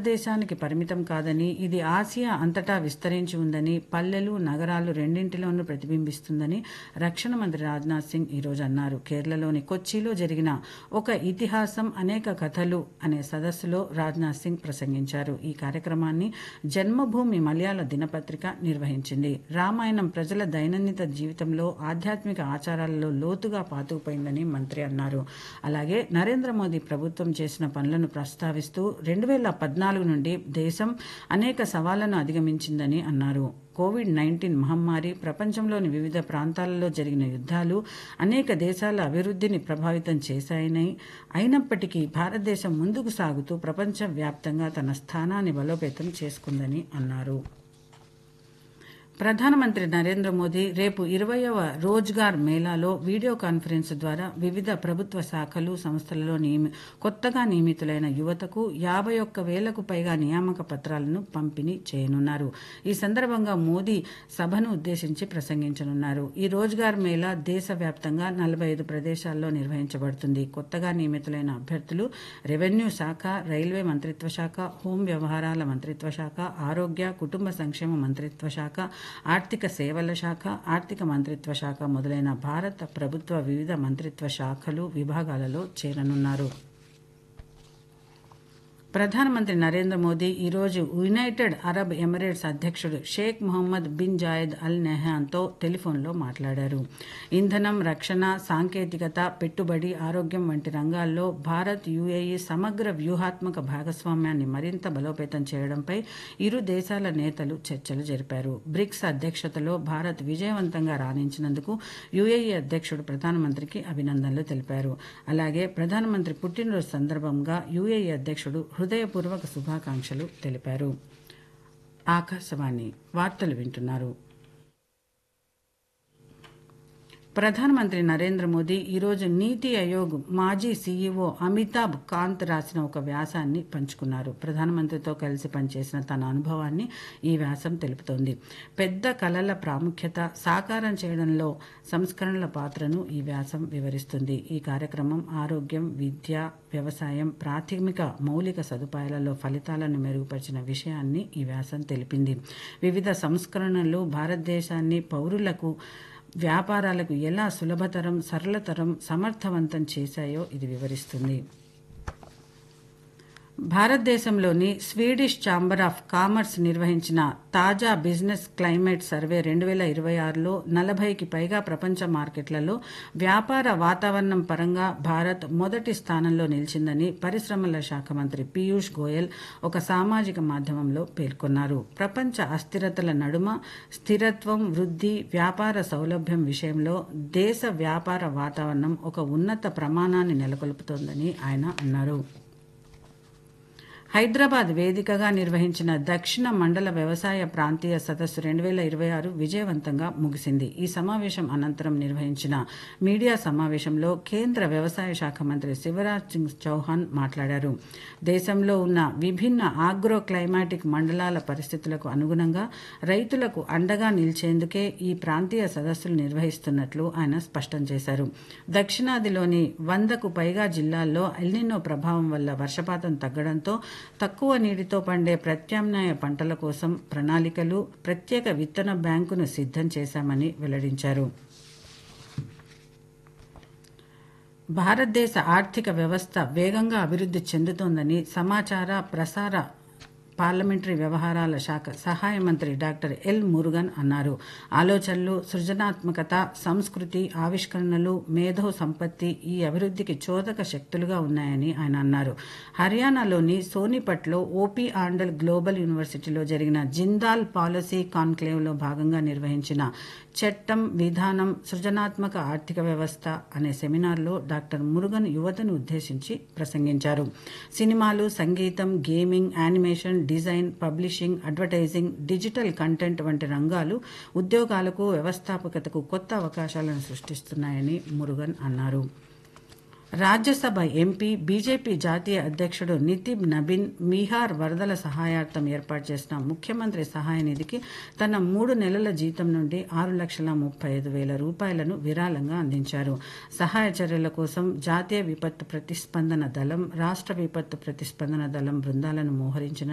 భారతదేశానికి పరిమితం కాదని ఇది ఆసియా అంతటా విస్తరించి ఉందని పల్లెలు నగరాలు రెండింటిలోనూ ప్రతిబింబిస్తుందని రక్షణ మంత్రి రాజ్నాథ్ సింగ్ ఈరోజు అన్నారు కేరళలోని కొచ్చిలో జరిగిన ఒక ఇతిహాసం అనేక కథలు అనే సదస్సులో రాజ్నాథ్ సింగ్ ప్రసంగించారు ఈ కార్యక్రమాన్ని జన్మభూమి మలయాళ దినపత్రిక నిర్వహించింది రామాయణం ప్రజల దైనందిన జీవితంలో ఆధ్యాత్మిక ఆచారాలలో లోతుగా పాతుకుపోయిందని మంత్రి అన్నారు అలాగే నరేంద్ర మోదీ ప్రభుత్వం చేసిన పనులను ప్రస్తావిస్తూ రెండు వేల పద్నాలుగు నుండి దేశం అనేక సవాళ్లను అధిగమించిందని అన్నారు కోవిడ్ నైన్టీన్ మహమ్మారి ప్రపంచంలోని వివిధ ప్రాంతాలలో జరిగిన యుద్ధాలు అనేక దేశాల అభివృద్ధిని ప్రభావితం చేశాయని అయినప్పటికీ భారతదేశం ముందుకు సాగుతూ ప్రపంచవ్యాప్తంగా తన స్థానాన్ని బలోపేతం చేసుకుందని అన్నారు ప్రధానమంత్రి నరేంద్ర మోదీ రేపు ఇరవయవ రోజ్గార్ మేళాలో వీడియో కాన్ఫరెన్స్ ద్వారా వివిధ ప్రభుత్వ శాఖలు సంస్థలలో నియమి కొత్తగా నియమితులైన యువతకు యాభై ఒక్క వేలకు పైగా నియామక పత్రాలను పంపిణీ చేయనున్నారు ఈ సందర్భంగా మోదీ సభను ఉద్దేశించి ప్రసంగించనున్నారు ఈ రోజ్గార్ మేళా దేశవ్యాప్తంగా నలభై ఐదు ప్రదేశాల్లో నిర్వహించబడుతుంది కొత్తగా నియమితులైన అభ్యర్థులు రెవెన్యూ శాఖ రైల్వే మంత్రిత్వ శాఖ హోం వ్యవహారాల మంత్రిత్వ శాఖ ఆరోగ్య కుటుంబ సంక్షేమ మంత్రిత్వ శాఖ ఆర్థిక సేవల శాఖ ఆర్థిక మంత్రిత్వ శాఖ మొదలైన భారత ప్రభుత్వ వివిధ మంత్రిత్వ శాఖలు విభాగాలలో చేరనున్నారు ప్రధానమంత్రి నరేంద్ర మోదీ ఈరోజు యునైటెడ్ అరబ్ ఎమిరేట్స్ అధ్యక్షుడు Sheikh Mohammed bin Zayed Al నెహాన్తో టెలిఫోన్లో మాట్లాడారు ఇంధనం రక్షణ సాంకేతికత పెట్టుబడి ఆరోగ్యం వంటి రంగాల్లో భారత్ యుఏఈ సమగ్ర వ్యూహాత్మక భాగస్వామ్యాన్ని మరింత బలోపేతం చేయడంపై ఇరు దేశాల నేతలు చర్చలు జరిపారు బ్రిక్స్ అధ్యక్షతలో భారత్ విజయవంతంగా రాణించినందుకు యుఏఈ అధ్యక్షుడు ప్రధానమంత్రికి అభినందనలు తెలిపారు అలాగే ప్రధానమంత్రి పుట్టినరోజు సందర్భంగా యుఏఈ అధ్యక్షుడు హృదయపూర్వక శుభాకాంక్షలు తెలిపారు ఆకాశవాణి వార్తలు వింటున్నారు ప్రధానమంత్రి నరేంద్ర మోదీ ఈరోజు నీతి ఆయోగ్ మాజీ సీఈఓ అమితాబ్ కాంత్ రాసిన ఒక వ్యాసాన్ని పంచుకున్నారు ప్రధానమంత్రితో కలిసి పనిచేసిన తన అనుభవాన్ని ఈ వ్యాసం తెలుపుతోంది పెద్ద కళల ప్రాముఖ్యత సాకారం చేయడంలో సంస్కరణల పాత్రను ఈ వ్యాసం వివరిస్తుంది ఈ కార్యక్రమం ఆరోగ్యం విద్య వ్యవసాయం ప్రాథమిక మౌలిక సదుపాయాలలో ఫలితాలను మెరుగుపరిచిన విషయాన్ని ఈ వ్యాసం తెలిపింది వివిధ సంస్కరణలు భారతదేశాన్ని పౌరులకు వ్యాపారాలకు ఎలా సులభతరం సరళతరం సమర్థవంతం చేశాయో ఇది వివరిస్తుంది భారతదేశంలోని స్వీడిష్ ఛాంబర్ ఆఫ్ కామర్స్ నిర్వహించిన తాజా బిజినెస్ క్లైమేట్ సర్వే రెండు వేల ఇరవై ఆరులో నలభైకి పైగా ప్రపంచ మార్కెట్లలో వ్యాపార వాతావరణం పరంగా భారత్ మొదటి స్థానంలో నిలిచిందని పరిశ్రమల శాఖ మంత్రి పీయూష్ గోయల్ ఒక సామాజిక మాధ్యమంలో పేర్కొన్నారు ప్రపంచ అస్థిరతల నడుమ స్థిరత్వం వృద్ధి వ్యాపార సౌలభ్యం విషయంలో దేశ వ్యాపార వాతావరణం ఒక ఉన్నత ప్రమాణాన్ని నెలకొల్పుతోందని ఆయన అన్నారు హైదరాబాద్ వేదికగా నిర్వహించిన దక్షిణ మండల వ్యవసాయ ప్రాంతీయ సదస్సు రెండు వేల ఇరవై ఆరు విజయవంతంగా ముగిసింది ఈ సమావేశం అనంతరం నిర్వహించిన మీడియా సమావేశంలో కేంద్ర వ్యవసాయ శాఖ మంత్రి శివరాజ్ సింగ్ చౌహాన్ మాట్లాడారు దేశంలో ఉన్న విభిన్న ఆగ్రో క్లైమాటిక్ మండలాల పరిస్థితులకు అనుగుణంగా రైతులకు అండగా నిలిచేందుకే ఈ ప్రాంతీయ సదస్సులు నిర్వహిస్తున్నట్లు ఆయన స్పష్టం చేశారు దక్షిణాదిలోని వందకు పైగా జిల్లాల్లో ఎల్నినో ప్రభావం వల్ల వర్షపాతం తగ్గడంతో తక్కువ నీటితో పండే ప్రత్యామ్నాయ పంటల కోసం ప్రణాళికలు ప్రత్యేక విత్తన బ్యాంకును సిద్ధం చేశామని వెల్లడించారు భారతదేశ ఆర్థిక వ్యవస్థ వేగంగా అభివృద్ధి చెందుతోందని సమాచార ప్రసార పార్లమెంటరీ వ్యవహారాల శాఖ సహాయ మంత్రి డాక్టర్ ఎల్ మురుగన్ అన్నారు ఆలోచనలు సృజనాత్మకత సంస్కృతి ఆవిష్కరణలు మేధో సంపత్తి ఈ అభివృద్ధికి చోదక శక్తులుగా ఉన్నాయని ఆయన అన్నారు హర్యానాలోని సోనిపట్లో ఓపీ ఆండల్ గ్లోబల్ యూనివర్సిటీలో జరిగిన జిందాల్ పాలసీ కాన్క్లేవ్లో భాగంగా నిర్వహించిన చట్టం విధానం సృజనాత్మక ఆర్థిక వ్యవస్థ అనే సెమినార్లో డాక్టర్ మురుగన్ యువతను ఉద్దేశించి ప్రసంగించారు సినిమాలు సంగీతం gaming animation design publishing advertising digital content వంటి రంగాలు ఉద్యోగాలకు వ్యవస్థాపకతకు కొత్త అవకాశాలను సృష్టిస్తున్నాయని మురుగన్ అన్నారు రాజ్యసభ ఎంపీ బీజేపీ జాతీయ అధ్యక్షుడు నితిన్ నబీన్ బీహార్ వరదల సహాయార్థం ఏర్పాటు చేసిన ముఖ్యమంత్రి సహాయ నిధికి తన మూడు నెలల జీతం నుండి ఆరు లక్షల ముప్పై ఐదు వేల రూపాయలను విరాళంగా అందించారు సహాయ చర్యల కోసం జాతీయ విపత్తు ప్రతిస్పందన దళం రాష్ట్ర విపత్తు ప్రతిస్పందన దళం బృందాలను మోహరించిన